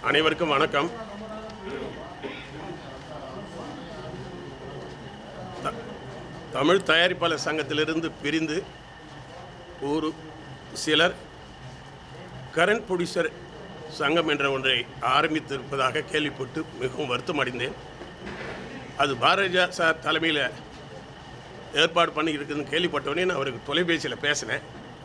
அனைவருக்கும் வணக்கம் த- தமிழ் தயாரிப்பாளர் சங்கத்திலிருந்து பிரிந்து ஒரு சிலர் கரண்ட் ப்ரொடியூசர் சங்கம் என்ற ஒன்றை ஆரம்பித்திருப்பதாக கேள்விப்பட்டு மிகவும் வருத்தம் அடைந்தேன் அது பாரதியா சார் தலைமையில் ஏற்பாடு பண்ணி இருக்குதுன்னு கேள்விப்பட்டவொடனே நான் அவருக்கு தொலைபேசியில் பேசினேன்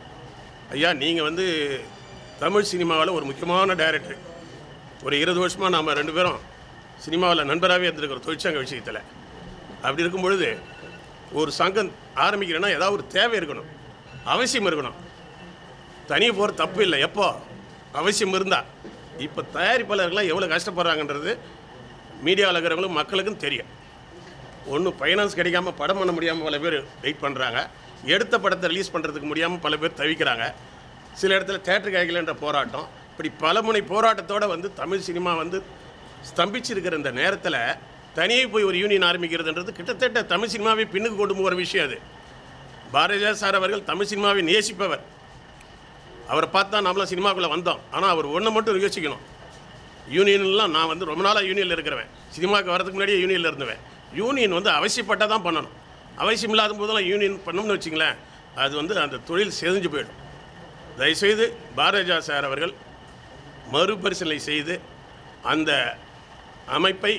ஐயா நீங்கள் வந்து தமிழ் சினிமாவில் ஒரு முக்கியமான டைரக்டர் ஒரு இருபது வருஷமாக நாம் ரெண்டு பேரும் சினிமாவில் நண்பராகவே இருந்திருக்கிறோம் தொழிற்சங்க விஷயத்தில் அப்படி இருக்கும் பொழுது ஒரு சங்கம் ஆரம்பிக்கிறேன்னா ஏதாவது ஒரு தேவை இருக்கணும் அவசியம் இருக்கணும் தனியே போகிற தப்பு இல்லை எப்போ அவசியம் இருந்தால் இப்போ தயாரிப்பாளர்கள்லாம் எவ்வளோ கஷ்டப்படுறாங்கன்றது மீடியாவில் இருக்கிறவங்களும் மக்களுக்கும் தெரியும் ஒன்றும் ஃபைனான்ஸ் கிடைக்காம படம் பண்ண முடியாமல் பல பேர் வெயிட் பண்ணுறாங்க எடுத்த படத்தை ரிலீஸ் பண்ணுறதுக்கு முடியாமல் பல பேர் தவிக்கிறாங்க சில இடத்துல தேட்டர் கிடைக்கலன்ற போராட்டம் இப்படி பலமுனை போராட்டத்தோடு வந்து தமிழ் சினிமா வந்து ஸ்தம்பிச்சிருக்கிற இந்த நேரத்தில் தனியே போய் ஒரு யூனியன் ஆரம்பிக்கிறதுன்றது கிட்டத்தட்ட தமிழ் சினிமாவை பின்னுக்கு கொண்டு போகிற விஷயம் அது பாரதியா சார் அவர்கள் தமிழ் சினிமாவை நேசிப்பவர் அவரை பார்த்து தான் நம்மளாம் சினிமாக்குள்ளே வந்தோம் ஆனால் அவர் ஒன்றை மட்டும் யோசிக்கணும் யூனியன்லாம் நான் வந்து ரொம்ப நாளாக யூனியனில் இருக்கிறவன் சினிமாவுக்கு வரதுக்கு முன்னாடியே யூனியனில் இருந்தவன் யூனியன் வந்து அவசியப்பட்டால் தான் பண்ணணும் அவசியம் இல்லாத போதெல்லாம் யூனியன் பண்ணோம்னு வச்சிங்களேன் அது வந்து அந்த தொழில் செதிஞ்சு போயிடும் தயவுசெய்து பாரதியா சார் அவர்கள் மறுபரிசீலனை செய்து அந்த அமைப்பை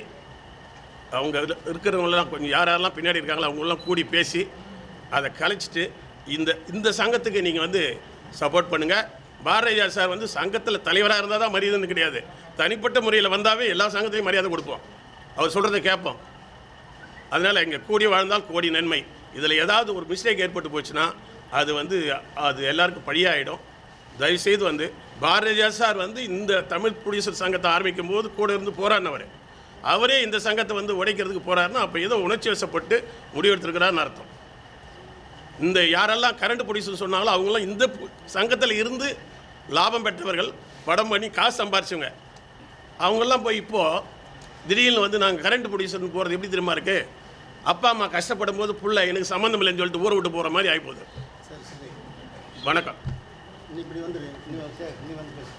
அவங்க இதுல இருக்கிறவங்களெல்லாம் கொஞ்சம் யார் யாரெல்லாம் பின்னாடி இருக்காங்களோ அவங்களெல்லாம் கூடி பேசி அதை கலைச்சிட்டு இந்த இந்த சங்கத்துக்கு நீங்கள் வந்து சப்போர்ட் பண்ணுங்கள் பாரதியா சார் வந்து சங்கத்தில் தலைவராக இருந்தால் தான் மரியாதைன்னு கிடையாது தனிப்பட்ட முறையில் வந்தாவே எல்லா சங்கத்தையும் மரியாதை கொடுப்போம் அவர் சொல்கிறத கேட்போம் அதனால் இங்கே கூடி வாழ்ந்தால் கோடி நன்மை இதில் ஏதாவது ஒரு மிஸ்டேக் ஏற்பட்டு போச்சுன்னா அது வந்து அது எல்லாருக்கும் பழியாயிடும் தயவுசெய்து வந்து பாரதியா சார் வந்து இந்த தமிழ் ப்ரொடியூசர் சங்கத்தை ஆரம்பிக்கும் போது கூட இருந்து போராடினவர் அவரே இந்த சங்கத்தை வந்து உடைக்கிறதுக்கு போறாருன்னா அப்போ ஏதோ உணர்ச்சி வசப்பட்டு முடிவெடுத்திருக்கிறாருன்னு அர்த்தம் இந்த யாரெல்லாம் கரண்ட் ப்ரொடியூசர் சொன்னாங்களோ அவங்களாம் இந்த சங்கத்தில் இருந்து லாபம் பெற்றவர்கள் படம் பண்ணி காசு சம்பாரிச்சவங்க அவங்கெல்லாம் போய் இப்போது திடீர்னு வந்து நாங்கள் கரண்ட் ப்ரொடியூசர்னு போகிறது எப்படி தெரியுமா இருக்கு அப்பா அம்மா கஷ்டப்படும் போது புள்ள எனக்கு சம்மந்தம் இல்லைன்னு சொல்லிட்டு ஊரை விட்டு போகிற மாதிரி ஆகிப்போகுது சரி சரி வணக்கம் நீ இப்படி வந்துடு நீ வந்து நீ வந்து பேசு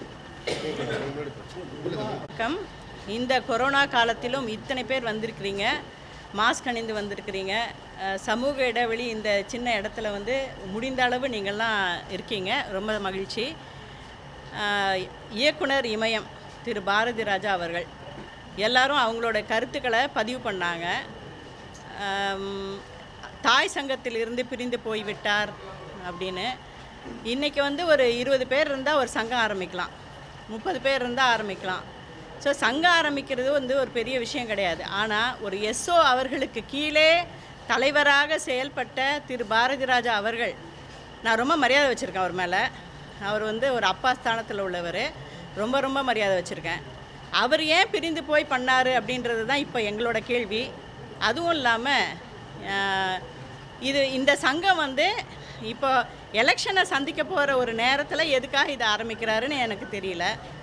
வணக்கம் இந்த கொரோனா காலத்திலும் இத்தனை பேர் வந்திருக்கிறீங்க மாஸ்க் அணிந்து வந்திருக்கிறீங்க அஹ், சமூக இடைவெளி இந்த சின்ன இடத்துல வந்து முடிந்த அளவு நீங்கள்லாம் இருக்கீங்க ரொம்ப மகிழ்ச்சி அஹ், இயக்குனர் இமயம் திரு பாரதி ராஜா அவர்கள் எல்லாரும் அவங்களோட கருத்துக்களை பதிவு பண்ணாங்க ஆம், தாய் சங்கத்திலிருந்து பிரிந்து போய்விட்டார் அப்படின்னு இன்றைக்கி வந்து ஒரு இருபது பேர் இருந்தால் ஒரு சங்கம் ஆரம்பிக்கலாம் முப்பது பேர் இருந்தால் ஆரம்பிக்கலாம் ஸோ சங்கம் ஆரம்பிக்கிறது வந்து ஒரு பெரிய விஷயம் கிடையாது ஆனால் ஒரு எஸ்ஓ அவர்களுக்கு கீழே தலைவராக செயல்பட்ட திரு பாரதி ராஜா அவர்கள் நான் ரொம்ப மரியாதை வச்சுருக்கேன் அவர் மேலே அவர் வந்து ஒரு அப்பா ஸ்தானத்தில் உள்ளவர் ரொம்ப ரொம்ப மரியாதை வச்சுருக்கேன் அவர் ஏன் பிரிந்து போய் பண்ணார் அப்படின்றது தான் இப்போ எங்களோட கேள்வி அதுவும் இல்லாமல் இது இந்த சங்கம் வந்து இப்போ எலெக்ஷனை சந்திக்க போகிற ஒரு நேரத்தில் எதுக்காக இதை ஆரம்பிக்கிறாருன்னு எனக்கு தெரியல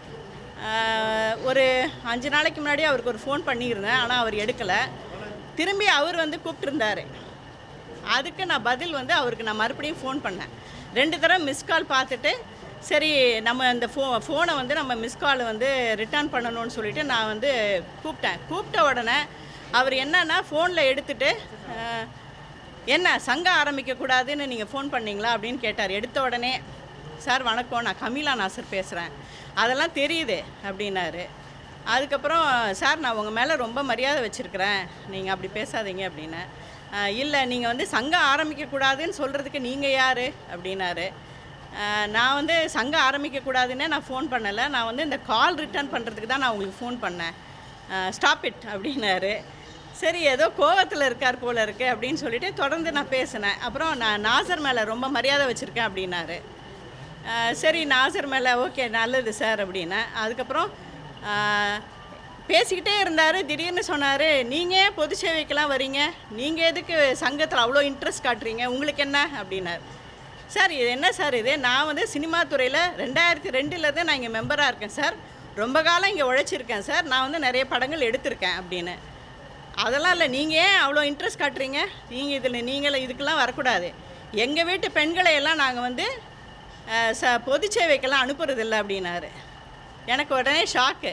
ஆஹ், ஒரு அஞ்சு நாளைக்கு முன்னாடி அவருக்கு ஒரு ஃபோன் பண்ணியிருந்தேன் ஆனால் அவர் எடுக்கலை திரும்பி அவர் வந்து கூப்பிட்டுருந்தாரு அதுக்கு நான் பதில் வந்து அவருக்கு நான் மறுபடியும் ஃபோன் பண்ணேன் ரெண்டு தடவை மிஸ் கால் பார்த்துட்டு சரி நம்ம இந்த ஃபோ ஃபோனை வந்து நம்ம மிஸ் கால் வந்து ரிட்டர்ன் பண்ணணும்னு சொல்லிட்டு நான் வந்து கூப்பிட்டேன் கூப்பிட்ட உடனே அவர் என்னன்னா ஃபோனில் எடுத்துட்டு அஹ், என்ன சங்கம் ஆரம்பிக்கக்கூடாதுன்னு நீங்கள் ஃபோன் பண்ணீங்களா அப்படின்னு கேட்டார் எடுத்த உடனே சார் வணக்கம் நான் கமீலா நாசர் பேசுகிறேன் அதெல்லாம் தெரியுது அப்படின்னாரு அதுக்கப்புறம் சார் நான் உங்கள் மேலே ரொம்ப மரியாதை வச்சுருக்கிறேன் நீங்கள் அப்படி பேசாதீங்க அப்படின்னு இல்லை நீங்கள் வந்து சங்கம் ஆரம்பிக்கக்கூடாதுன்னு சொல்கிறதுக்கு நீங்கள் யார் அப்படின்னாரு அஹ், நான் வந்து சங்கம் ஆரம்பிக்கக்கூடாதுன்னே நான் ஃபோன் பண்ணலை நான் வந்து இந்த கால் ரிட்டர்ன் பண்ணுறதுக்கு தான் நான் உங்களுக்கு ஃபோன் பண்ணேன் ஸ்டாப் இட் அப்படின்னாரு சரி ஏதோ கோவத்தில் இருக்கார் போல இருக்கு அப்படின்னு சொல்லிட்டு தொடர்ந்து நான் பேசினேன் அப்புறம் நான் நாசர் மேலே ரொம்ப மரியாதை வச்சுருக்கேன் அப்படின்னாரு அஹ் சரி நாசர் மேலே ஓகே நல்லது சார் அப்படின்னேன் அதுக்கப்புறம் அஹ், பேசிக்கிட்டே இருந்தார் திடீர்னு சொன்னார் நீங்கள் பொது சேவைக்கெல்லாம் வரீங்க நீங்கள் எதுக்கு சங்கத்தில் அவ்வளோ இன்ட்ரெஸ்ட் காட்டுறீங்க உங்களுக்கு என்ன அப்படின்னார் சார் இது என்ன சார் இது நான் வந்து சினிமா துறையில் ரெண்டாயிரத்தி ரெண்டுலேருந்து நான் இங்கே மெம்பராக இருக்கேன் சார் ரொம்ப காலம் இங்கே உழைச்சிருக்கேன் சார் நான் வந்து நிறைய படங்கள் எடுத்திருக்கேன் அப்படின்னு அதெல்லாம் இல்லை நீங்கள் ஏன் அவ்வளோ இன்ட்ரெஸ்ட் காட்டுறீங்க நீங்கள் இதில் நீங்கள் இதுக்கெல்லாம் வரக்கூடாது எங்கள் வீட்டு பெண்களை எல்லாம் நாங்கள் வந்து அஹ், ச பொது சேவைக்கெல்லாம் அனுப்புறதில்ல அப்படின்னாரு எனக்கு உடனே ஷாக்கு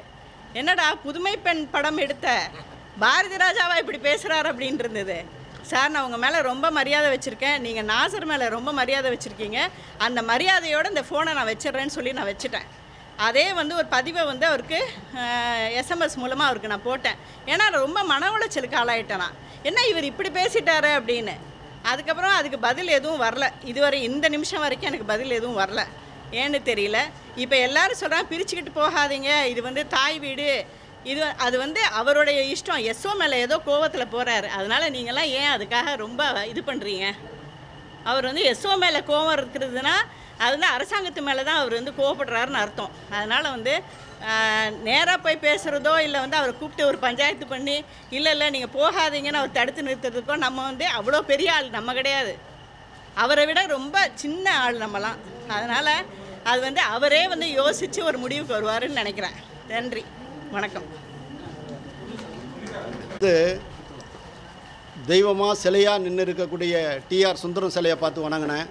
என்னடா புதுமை பெண் படம் எடுத்த பாரதி ராஜாவா இப்படி பேசுகிறார் அப்படின்னு இருந்தது சார் நான் உங்கள் மேலே ரொம்ப மரியாதை வச்சுருக்கேன் நீங்கள் நாசர் மேலே ரொம்ப மரியாதை வச்சுருக்கீங்க அந்த மரியாதையோட இந்த ஃபோனை நான் வச்சிடுறேன்னு சொல்லி நான் வச்சுட்டேன் அதே வந்து ஒரு பதிவை வந்து அவருக்கு எஸ்எம்எஸ் மூலமாக அவருக்கு நான் போட்டேன் ஏன்னா ரொம்ப மன உளைச்சலுக்கு ஆளாயிட்டேன் நான் என்ன இவர் இப்படி பேசிட்டாரு அப்படின்னு அதுக்கப்புறம் அதுக்கு பதில் எதுவும் வரல இதுவரை இந்த நிமிஷம் வரைக்கும் எனக்கு பதில் எதுவும் வரல ஏன்னு தெரியல இப்போ எல்லாரும் சொல்கிறாங்க பிரிச்சுக்கிட்டு போகாதீங்க இது வந்து தாய் வீடு இது அது வந்து அவருடைய இஷ்டம் எஸ்ஓ மேலே ஏதோ கோவத்தில் போகிறாரு அதனால் நீங்களாம் ஏன் அதுக்காக ரொம்ப இது பண்ணுறீங்க அவர் வந்து எஸ்ஓ மேலே கோவம் இருக்கிறதுனா அது வந்து அரசாங்கத்து மேலே தான் அவர் வந்து கோவப்படுறாருன்னு அர்த்தம் அதனால் வந்து நேராக போய் பேசுகிறதோ இல்லை வந்து அவரை கூப்பிட்டு ஒரு பஞ்சாயத்து பண்ணி இல்லை இல்லை நீங்கள் போகாதீங்கன்னு அவர் தடுத்து நிறுத்துறதுக்கோ நம்ம வந்து அவ்வளோ பெரிய ஆள் நம்ம கிடையாது அவரை விட ரொம்ப சின்ன ஆள் நம்மலாம் அதனால் அது வந்து அவரே வந்து யோசித்து ஒரு முடிவுக்கு வருவாருன்னு நினைக்கிறேன் நன்றி வணக்கம் இது தெய்வமாக சிலையாக நின்று இருக்கக்கூடிய டிஆர் சுந்தரம் சிலையை பார்த்து வணங்கினேன்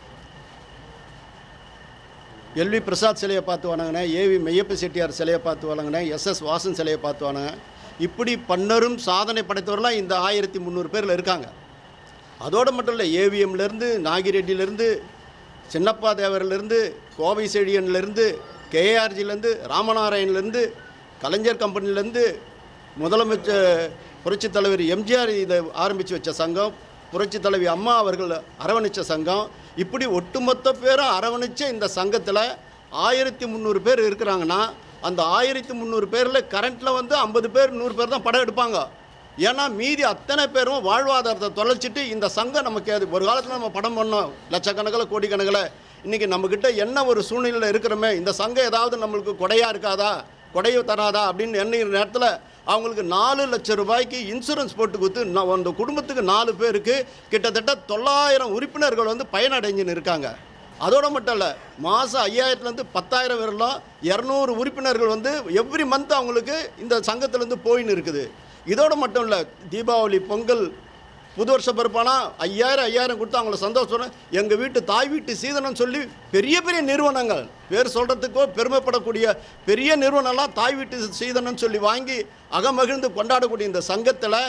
எல்வி பிரசாத் சிலையை பார்த்து வணங்கினேன் ஏவி மெய்யப்ப செட்டியார் சிலையை பார்த்து வணங்கினேன் எஸ்எஸ் வாசன் சிலையை பார்த்து வணங்கினேன் இப்படி பன்னரும் சாதனை படைத்தவர்களாம் இந்த ஆயிரத்தி முந்நூறு பேரில் இருக்காங்க அதோடு மட்டும் இல்லை ஏவிஎம்லேருந்து நாகிரெட்டியிலேருந்து சின்னப்பா தேவர்லேருந்து கோவை செழியன்லேருந்து கேஆர்ஜிலேருந்து ராமநாராயண்லேருந்து கலைஞர் கம்பெனிலேருந்து முதலமைச்சர் புரட்சித் தலைவர் எம்ஜிஆர் இதை ஆரம்பித்து வச்ச சங்கம் புரட்சித் தலைவி அம்மா அவர்கள் அரவணைச்ச சங்கம் இப்படி ஒட்டுமொத்த பேரும் அரவணைச்ச இந்த சங்கத்தில் ஆயிரத்தி முந்நூறு பேர் இருக்கிறாங்கன்னா அந்த ஆயிரத்தி முந்நூறு பேரில் கரண்ட்டில் வந்து ஐம்பது பேர் நூறு பேர் தான் படம் எடுப்பாங்க ஏன்னா மீதி அத்தனை பேரும் வாழ்வாதாரத்தை தொலைச்சிட்டு இந்த சங்கம் நமக்கு அது ஒரு காலத்தில் நம்ம படம் பண்ணோம் லட்சக்கணக்கில் கோடிக்கணக்கில் இன்றைக்கி நம்மக்கிட்ட என்ன ஒரு சூழ்நிலையில் இருக்கிறோமே இந்த சங்கம் ஏதாவது நம்மளுக்கு கொடையாக இருக்காதா கொடையை தராதா அப்படின்னு எண்ணுகிற நேரத்தில் அவங்களுக்கு நாலு லட்சம் ரூபாய்க்கு இன்சூரன்ஸ் போட்டு கொடுத்து நான் அந்த குடும்பத்துக்கு நாலு பேருக்கு கிட்டத்தட்ட தொள்ளாயிரம் உறுப்பினர்கள் வந்து பயனடைஞ்சுன்னு இருக்காங்க அதோட மட்டும் இல்லை மாதம் ஐயாயிரத்துலேருந்து பத்தாயிரம் வரலாம் இரநூறு உறுப்பினர்கள் வந்து எவ்ரி மந்த் அவங்களுக்கு இந்த சங்கத்துலேருந்து போயின்னு இருக்குது இதோட மட்டும் இல்லை தீபாவளி பொங்கல் புது வருஷ பிறப்பானா ஐயாயிரம் ஐயாயிரம் கொடுத்து அவங்கள சந்தோஷம் எங்கள் வீட்டு தாய் வீட்டு சீதனம் சொல்லி பெரிய பெரிய நிறுவனங்கள் பேர் சொல்கிறதுக்கோ பெருமைப்படக்கூடிய பெரிய நிறுவனம்லாம் தாய் வீட்டு சீதனம் சொல்லி வாங்கி அகமகிழ்ந்து கொண்டாடக்கூடிய இந்த சங்கத்தில்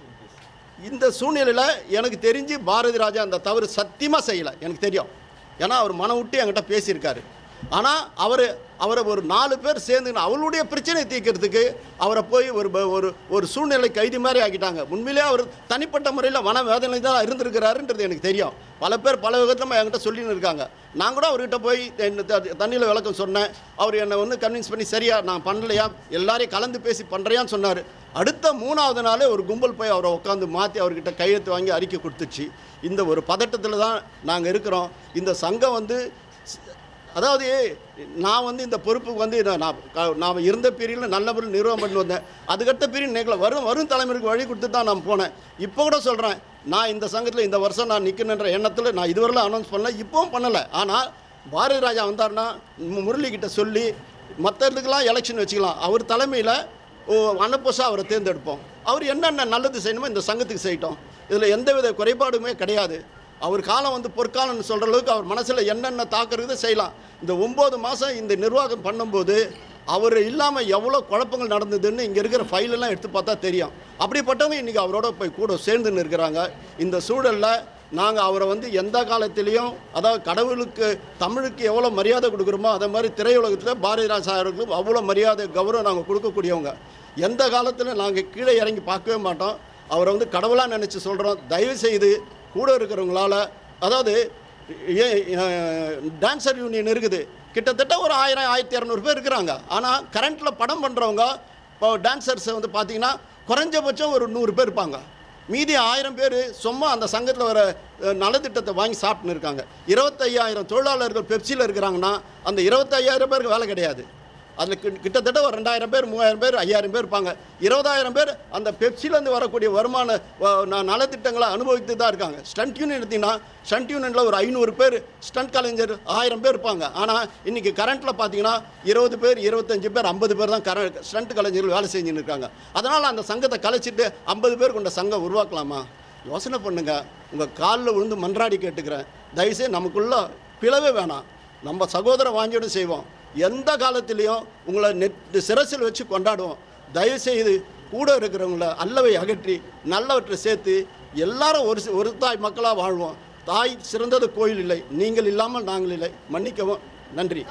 இந்த சூழ்நிலையில் எனக்கு தெரிஞ்சு பாரதி ராஜா அந்த தவறு சத்தியமாக செய்யலை எனக்கு தெரியும் ஏன்னா அவர் மனம் விட்டு என்கிட்ட பேசியிருக்காரு ஆனால் அவர் அவரை ஒரு நாலு பேர் சேர்ந்து அவளுடைய பிரச்சனையை தீர்க்கறதுக்கு அவரை போய் ஒரு ப- ஒரு ஒரு சூழ்நிலை கைதி மாதிரி ஆக்கிட்டாங்க உண்மையிலே அவர் தனிப்பட்ட முறையில் மன வேதனை தான் இருந்திருக்கிறாருன்றது எனக்கு தெரியும் பல பேர் பல விதத்தில் என்கிட்ட சொல்லின்னு இருக்காங்க நான் கூட அவர்கிட்ட போய் தண்ணியில் விளக்கம் சொன்னேன் அவர் என்னை வந்து கன்வின்ஸ் பண்ணி சரியா நான் பண்ணலையா எல்லாரையும் கலந்து பேசி பண்ணுறியான்னு சொன்னார் அடுத்த மூணாவது நாளே ஒரு கும்பல் போய் அவரை உட்காந்து மாற்றி அவர்கிட்ட கையெழுத்து வாங்கி அறிக்கை கொடுத்துச்சு இந்த ஒரு பதட்டத்தில் தான் நாங்கள் இருக்கிறோம் இந்த சங்கம் வந்து அதாவது நான் வந்து இந்த பொறுப்புக்கு வந்து நான் நான் க- நான் இருந்த பீரியடில் நல்ல முறையில் நிர்வாகம் பண்ணி வந்தேன் அதுக்கடுத்த பீரியட் நேக்கில் வரும் வரும் தலைமுறைக்கு வழி கொடுத்து தான் நான் போனேன் இப்போ கூட சொல்கிறேன் நான் இந்த சங்கத்தில் இந்த வருஷம் நான் நிற்கணுன்ற எண்ணத்தில் நான் இதுவரையிலும் அனௌன்ஸ் பண்ணல இப்போவும் பண்ணலை ஆனால் பாரதி ராஜா வந்தார்னா மு- முரளிகிட்ட சொல்லி மற்ற இதுக்கெல்லாம் எலெக்ஷன் வச்சுக்கலாம் அவர் தலைமையில் ஓ அன்னப்போசா அவரை தேர்ந்தெடுப்போம் அவர் என்னென்ன நல்லது செய்யணுமோ இந்த சங்கத்துக்கு செய்யட்டும் இதில் எந்தவித குறைபாடுமே கிடையாது அவர் காலம் வந்து பொற்காலம்னு சொல்கிற அளவுக்கு அவர் மனசில் என்னென்ன தாக்குறதோ செய்யலாம் இந்த ஒம்பது மாதம் இந்த நிர்வாகம் பண்ணும்போது அவர் இல்லாமல் எவ்வளோ குழப்பங்கள் நடந்ததுன்னு இங்கே இருக்கிற ஃபைலெல்லாம் எடுத்து பார்த்தா தெரியும் அப்படிப்பட்டவங்க இன்றைக்கி அவரோட போய் கூட சேர்ந்துன்னு இருக்கிறாங்க இந்த சூழலில் நாங்கள் அவரை வந்து எந்த காலத்திலையும் அதாவது கடவுளுக்கு தமிழுக்கு எவ்வளோ மரியாதை கொடுக்குறோமோ அதே மாதிரி திரையுலகத்தில் பாரதிராஜ் அவர்களுக்கு அவ்வளோ மரியாதை கௌரவம் நாங்கள் கொடுக்கக்கூடியவங்க எந்த காலத்தில் நாங்கள் கீழே இறங்கி பார்க்கவே மாட்டோம் அவரை வந்து கடவுளாக நினச்சி சொல்கிறோம் தயவு செய்து கூட இருக்கிறவங்களால அதாவது டான்சர் யூனியன் இருக்குது கிட்டத்தட்ட ஒரு ஆயிரம் ஆயிரத்தி இரநூறு பேர் இருக்கிறாங்க ஆனால் கரண்ட்டில் படம் பண்ணுறவங்க இப்போ டான்சர்ஸை வந்து பார்த்தீங்கன்னா குறைஞ்சபட்சம் ஒரு நூறு பேர் இருப்பாங்க மீதி ஆயிரம் பேர் சும்மா அந்த சங்கத்தில் வர அஹ், நலத்திட்டத்தை வாங்கி சாப்பிட்டுன்னு இருக்காங்க இருபத்தையாயிரம் தொழிலாளர்கள் பெப்சியில் இருக்கிறாங்கன்னா அந்த இருபத்தையாயிரம் பேருக்கு வேலை கிடையாது அதில் கிட்ட- கிட்டத்தட்ட ஒரு ரெண்டாயிரம் பேர் மூவாயிரம் பேர் ஐயாயிரம் பேர் இருப்பாங்க இருபதாயிரம் பேர் அந்த பெப்சிலேருந்து வரக்கூடிய வருமான வ- ந- நலத்திட்டங்களை அனுபவித்து தான் இருக்காங்க ஸ்டண்ட் யூனியன் எடுத்தீங்கன்னா ஸ்டண்ட் யூனியனில் ஒரு ஐநூறு பேர் ஸ்டண்ட் கலைஞர் ஆயிரம் பேர் இருப்பாங்க ஆனால் இன்றைக்கி கரண்ட்டில் பார்த்தீங்கன்னா இருபது பேர் இருபத்தஞ்சு பேர் ஐம்பது பேர் தான் கர ஸ்டண்ட் கலைஞர்கள் வேலை செஞ்சுன்னு இருக்காங்க அதனால் அந்த சங்கத்தை கலைச்சிட்டு ஐம்பது பேர் கொண்ட சங்கம் உருவாக்கலாமா யோசனை பண்ணுங்க உங்கள் காலில் விழுந்து மன்றாடி கேட்டுக்கிறேன் தயவுசெய்து நமக்குள்ள பிளவே வேணாம் நம்ம சகோதர வாஞ்சியோடு செய்வோம் எந்த காலத்திலையும் உங்களை நெட் சிரசில் வச்சு கொண்டாடுவோம் தயவுசெய்து கூட இருக்கிறவங்கள அல்லவை அகற்றி நல்லவற்றை சேர்த்து எல்லாரும் ஒரு சி- ஒரு தாய் மக்களாக வாழ்வோம் தாய் சிறந்தது கோயில் இல்லை நீங்கள் இல்லாமல் நாங்கள் இல்லை மன்னிக்கவும் நன்றி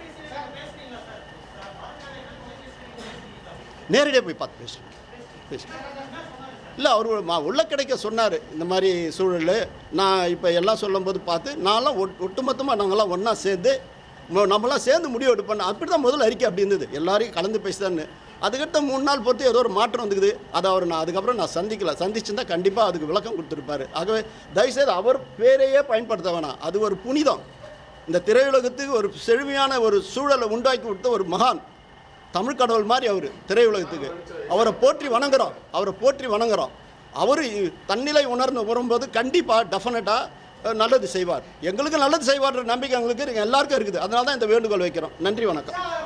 நேரடியாக போய் பார்த்து பேசுகிறேன் பேசுகிறேன் இல்லை அவர் மா உள்ள கிடைக்க சொன்னார் இந்த மாதிரி சூழல் நான் இப்போ எல்லாம் சொல்லும்போது பார்த்து நான்லாம் ஒட் ஒட்டுமொத்தமாக நாங்கள்லாம் ஒன்றா சேர்ந்து ம- நம்மலாம் சேர்ந்து முடிவு எடுப்போம் அப்படி தான் முதல் அறிக்கை அப்படி இருந்தது எல்லாரையும் கலந்து பேசுதான்னு அதுக்கடுத்த மூணு நாள் பொறுத்து ஏதோ ஒரு மாற்றம் வந்துக்குது அதை அவர் நான் அதுக்கப்புறம் நான் சந்திக்கல சந்திச்சிருந்தா கண்டிப்பாக அதுக்கு விளக்கம் கொடுத்துருப்பாரு ஆகவே தயவுசெய்து அவர் பேரையே பயன்படுத்த வேணாம் அது ஒரு புனிதம் இந்த திரையுலகத்துக்கு ஒரு செழுமையான ஒரு சூழலை உண்டாக்கி கொடுத்த ஒரு மகான் தமிழ் கடவுள் மாதிரி அவர் திரையுலகத்துக்கு அவரை போற்றி வணங்குறோம் அவரை போற்றி வணங்குறோம் அவர் தன்னிலை உணர்ந்து வரும்போது கண்டிப்பாக டெஃபினட்டாக நல்லது செய்வார் எங்களுக்கு நல்லது செய்வார்ன்ற நம்பிக்கை எங்களுக்கு இருக்கு, எல்லாருக்கும் இருக்குது அதனால தான் இந்த வேண்டுகோள் வைக்கிறோம் நன்றி வணக்கம்